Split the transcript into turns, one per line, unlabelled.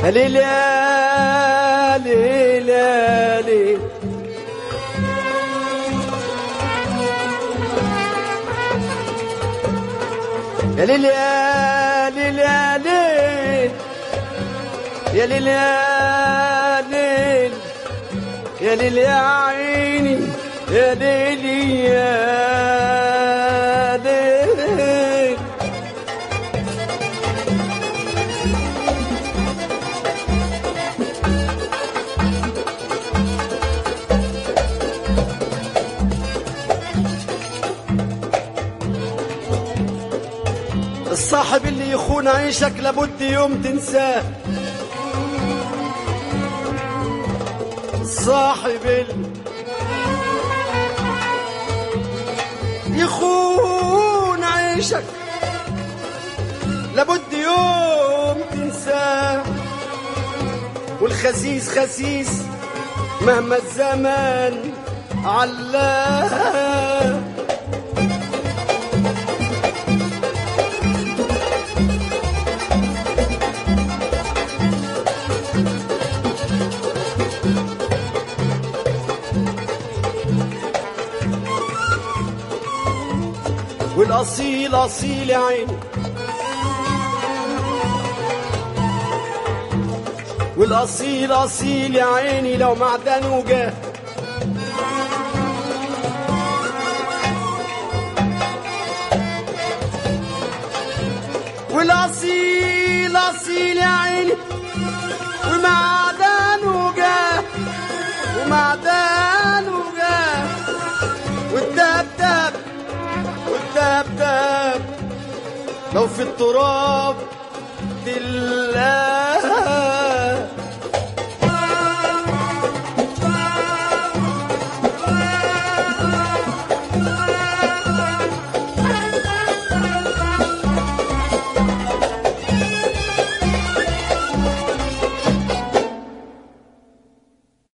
يا ليل يا ليل يا ليل يا ليل يا ليل يا ليل يا ليل يا ليل يا ليل يا عيني يا ليل يا ليل الصاحب اللي يخون عيشك لابد يوم تنساه الصاحب اللي يخون عيشك لابد يوم تنساه والخسيس خسيس مهما الزمان علاه والاصيل اصيل يا عيني والاصيل اصيل يا عيني لو معدن وجاه والاصيل اصيل يا عيني ومعدن وجاه ومعدن وجاه والدبدب والدبدب لو في التراب تلاقي